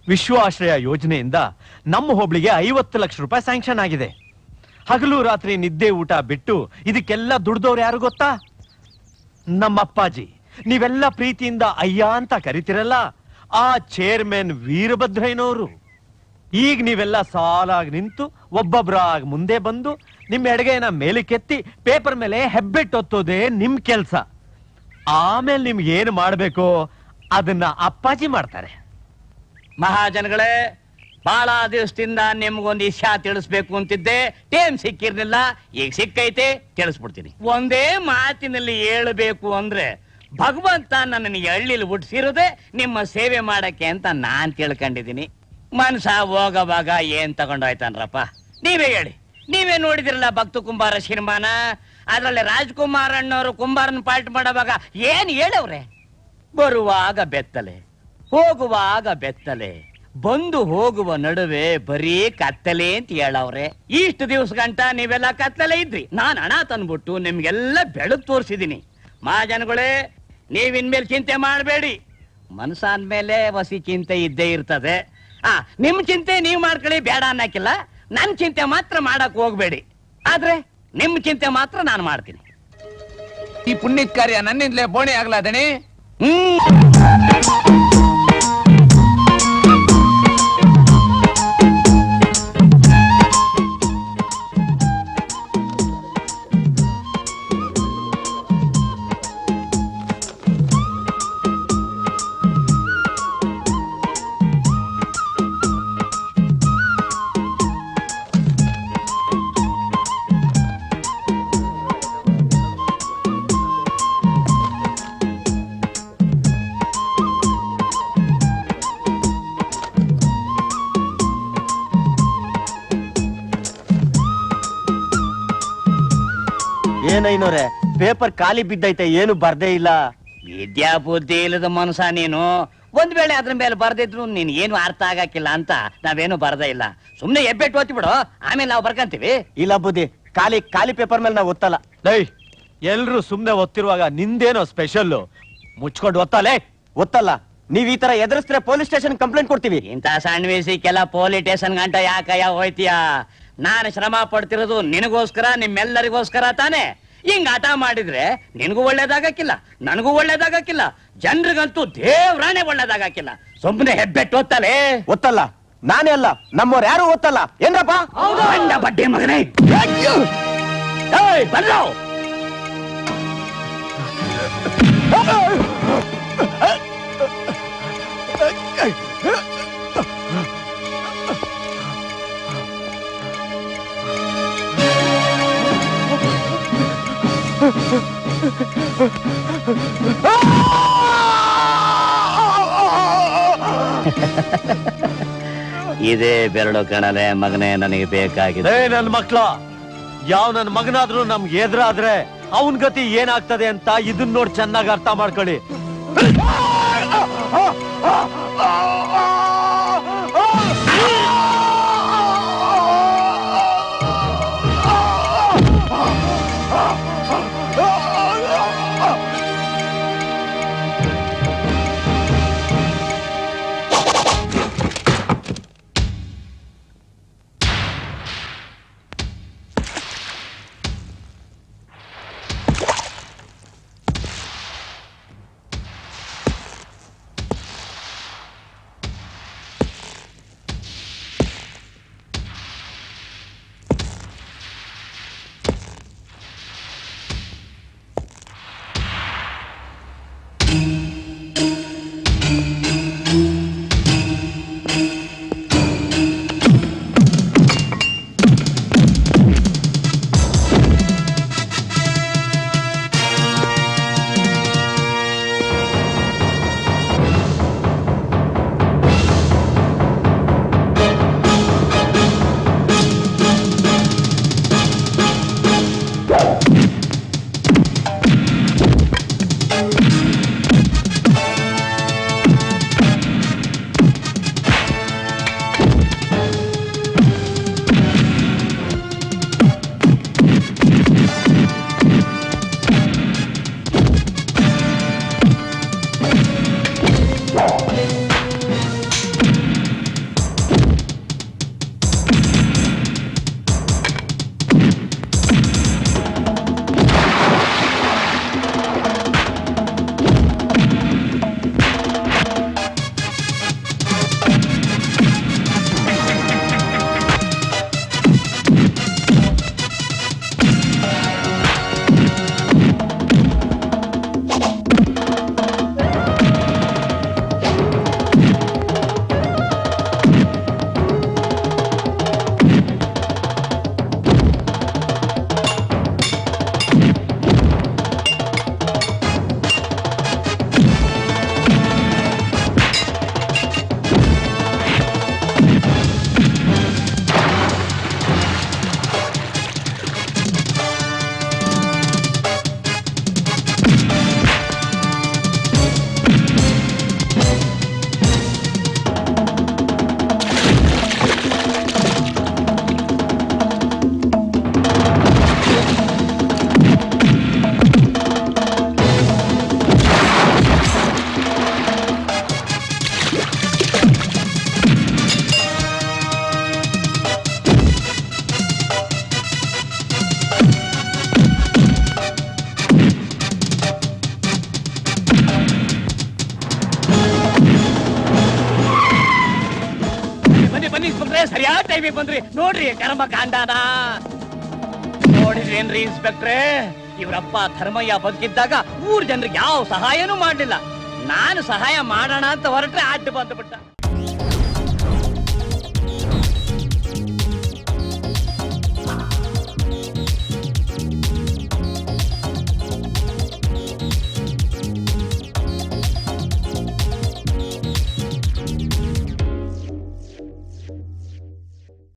ವಿಶ್ವಾಶ್ರಯ ಯೋಜನೆಯಿಂದ ನಮ್ಮ ಹೋಬಳಿಗೆ ಐವತ್ತು ಲಕ್ಷ ರೂಪಾಯಿ ಸ್ಯಾಂಕ್ಷನ್ ಆಗಿದೆ ಹಗಲು ರಾತ್ರಿ ನಿದ್ದೆ ಊಟ ಬಿಟ್ಟು ಇದಕ್ಕೆಲ್ಲ ದುಡ್ದವ್ರು ಯಾರು ಗೊತ್ತಾ ನಮ್ಮ ಅಪ್ಪಾಜಿ ನೀವೆಲ್ಲ ಪ್ರೀತಿಯಿಂದ ಅಯ್ಯ ಅಂತ ಕರಿತಿರಲ್ಲ ಆ ಚೇರ್ಮನ್ ವೀರಭದ್ರಯ್ಯನವರು ಈಗ ನೀವೆಲ್ಲ ಸಾಲಾಗಿ ನಿಂತು ಒಬ್ಬೊಬ್ರಾಗ್ ಮುಂದೆ ಬಂದು ನಿಮ್ಮ ಎಡಗೈನ ಮೇಲಕ್ಕೆತ್ತಿ ಪೇಪರ್ ಮೇಲೆ ಹೆಬ್ಬೆಟ್ಟು ಒತ್ತೋದೇ ನಿಮ್ ಕೆಲ್ಸ ಆಮೇಲೆ ನಿಮ್ಗೆ ಏನು ಮಾಡ್ಬೇಕು ಅದನ್ನ ಅಪ್ಪಾಜಿ ಮಾಡ್ತಾರೆ ಮಹಾಜನಗಳೇ ಬಹಳ ದಿವಸದಿಂದ ನಿಮ್ಗೊಂದು ವಿಷಯ ತಿಳಿಸ್ಬೇಕು ಅಂತಿದ್ದೆ ಟೇಮ್ ಸಿಕ್ಕಿರ್ಲಿಲ್ಲ ಈಗ ಸಿಕ್ಕೈತೆ ತಿಳಿಸ್ಬಿಡ್ತೀನಿ ಒಂದೇ ಮಾತಿನಲ್ಲಿ ಹೇಳಬೇಕು ಅಂದ್ರೆ ಭಗವಂತ ನನ್ನನ್ನು ಈ ಹಳ್ಳಿಲಿ ಹುಟ್ಟಿಸಿರೋದೇ ನಿಮ್ಮ ಸೇವೆ ಮಾಡಕ್ಕೆ ಅಂತ ನಾನ್ ತಿಳ್ಕೊಂಡಿದ್ದೀನಿ ಮನ್ಸ ಹೋಗವಾಗ ಏನ್ ತಗೊಂಡೋಯ್ತಾನ್ರಪ್ಪ ನೀವೇ ಹೇಳಿ ನೀವೇ ನೋಡಿದಿರಲ್ಲ ಭಕ್ತ ಕುಂಬಾರ ಸಿನಿಮಾನ ಅದ್ರಲ್ಲಿ ರಾಜ್ಕುಮಾರ್ ಅಣ್ಣವರು ಕುಂಬಾರನ್ ಪಾರ್ಟ್ ಮಾಡೋವಾಗ ಏನ್ ಹೇಳವ್ರೆ ಬರುವಾಗ ಬೆತ್ತಲೆ ಹೋಗುವಾಗ ಬೆತ್ತಲೆ ಬಂದು ಹೋಗುವ ನಡುವೆ ಬರೀ ಕತ್ತಲೆ ಅಂತ ಹೇಳವ್ರೆ ಇಷ್ಟು ದಿವಸ ಗಂಟ ನೀವೆಲ್ಲ ಕತ್ತಲೆ ಇದ್ರಿ ನಾನ್ ಹಣ ತಂದ್ಬಿಟ್ಟು ನಿಮ್ಗೆಲ್ಲ ಬೆಳಕು ತೋರಿಸಿದೀನಿ ಮಹಾಜನಗಳೇ ನೀವ್ ಇನ್ಮೇಲೆ ಚಿಂತೆ ಮಾಡಬೇಡಿ ಮನಸ್ಸಾದ್ಮೇಲೆ ವಸಿ ಚಿಂತೆ ಇದ್ದೇ ಇರ್ತದೆ ಆ ನಿಮ್ ಚಿಂತೆ ನೀವ್ ಮಾಡ್ಕೊಳ್ಳಿ ಬೇಡ ಅನ್ನಕ್ಕಿಲ್ಲ ನನ್ ಚಿಂತೆ ಮಾತ್ರ ಮಾಡಕ್ ಹೋಗ್ಬೇಡಿ ಆದ್ರೆ ನಿಮ್ ಚಿಂತೆ ಮಾತ್ರ ನಾನು ಮಾಡ್ತೀನಿ ಈ ಪುಣ್ಯದ ಕಾರ್ಯ ನನ್ನಿಂದಲೇ ಬೋಣೆ ಆಗ್ಲಾದಣಿ ಹ್ಮ್ ಏನೈನೋರೆ ಪೇಪರ್ ಖಾಲಿ ಬಿದ್ದೈತೆ ಏನು ಬರ್ದೇ ಇಲ್ಲ ವಿದ್ಯಾ ಬುದ್ಧಿ ಇಲ್ಲದ ಮನಸ ನೀನು ಒಂದ್ ವೇಳೆ ಅದ್ರ ಮೇಲೆ ಬರ್ದಿದ್ರು ನೀನ್ ಏನು ಅರ್ಥ ಆಗಕ್ಕಿಲ್ಲ ಅಂತ ನಾವೇನು ಬರ್ದೇ ಇಲ್ಲ ಸುಮ್ನೆ ಎಬ್ಬೆಟ್ಟು ಓದ್ತಿ ಬಿಡು ಆಮೇಲೆ ನಾವು ಬರ್ಕಂತೀವಿ ಇಲ್ಲ ಬುದ್ಧಿ ಖಾಲಿ ಖಾಲಿ ಪೇಪರ್ ಮೇಲೆ ನಾವು ಒತ್ತಲ್ಲ ಲೈ ಎಲ್ರು ಸುಮ್ನೆ ಒತ್ತಿರುವಾಗ ನಿಂದೇನೋ ಸ್ಪೆಷಲ್ ಮುಚ್ಕೊಂಡು ಒತ್ತಲೇ ಒತ್ತಲ್ಲ ನೀವ್ ಈ ತರ ಎದುರಿಸಿದ್ರೆ ಪೊಲೀಸ್ ಸ್ಟೇಷನ್ ಕಂಪ್ಲೇಂಟ್ ಕೊಡ್ತೀವಿ ಇಂಥ ಸಣ್ಣ ವಯಸ್ಸಿಗೆಲ್ಲ ಪೊಲೀಸ್ ಸ್ಟೇಷನ್ ಗಂಟ ಯಾಕಯ್ಯ ಹೋಯ್ತೀಯ ನಾನು ಶ್ರಮ ಪಡ್ತಿರೋದು ನಿನಗೋಸ್ಕರ ನಿಮ್ಮೆಲ್ಲರಿಗೋಸ್ಕರ ತಾನೇ ಹಿಂಗ್ ಆಟ ಮಾಡಿದ್ರೆ ನಿನಗೂ ಒಳ್ಳೇದಾಗಕ್ಕಿಲ್ಲ ನನಗೂ ಒಳ್ಳೇದಾಗಕ್ಕಿಲ್ಲ ಜನರಿಗಂತೂ ದೇವ್ರಾನೇ ಒಳ್ಳೇದಾಗಕ್ಕಿಲ್ಲ ಸುಮ್ಮನೆ ಹೆಬ್ಬೆಟ್ಟು ಓದ್ತಲೇ ಒತ್ತಲ್ಲ ನಾನೇ ಅಲ್ಲ ನಮ್ಮವ್ರು ಯಾರು ಒತ್ತಲ್ಲ ಏನ್ರಪ್ಪ ಗಂಡ ಬಡ್ಡಿ ಮಗನೇ ಏಯ್, ಬರ್ರೋ ಇದೇ ಬೆರಳು ಕಣಲೆ ಮಗನೇ ನನಗೆ ಬೇಕಾಗಿದೆ ಏ ನನ್ ಮಕ್ಳ ಯಾವ ನನ್ ಮಗನಾದ್ರೂ ನಮ್ಗೆ ಎದುರಾದ್ರೆ ಅವನ್ ಗತಿ ಏನಾಗ್ತದೆ ಅಂತ ಇದನ್ ನೋಡಿ ಚೆನ್ನಾಗಿ ಅರ್ಥ ಮಾಡ್ಕೊಳ್ಳಿ ಟೈಮಿಗೆ ಬಂದ್ರಿ ನೋಡ್ರಿ ಕರ್ಮ ಕಾಂಡಾನ ನೋಡಿದ್ರೇನ್ರಿ ಇನ್ಸ್ಪೆಕ್ಟ್ರೆ ಇವರಪ್ಪ ಧರ್ಮಯ್ಯ ಬದುಕಿದ್ದಾಗ ಊರ್ ಜನರಿಗೆ ಯಾವ ಸಹಾಯನೂ ಮಾಡ್ಲಿಲ್ಲ ನಾನು ಸಹಾಯ ಮಾಡೋಣ ಅಂತ ಹೊರಟ್ರೆ ಅಡ್ಡ ಬಂದ್ಬಿಟ್ಟ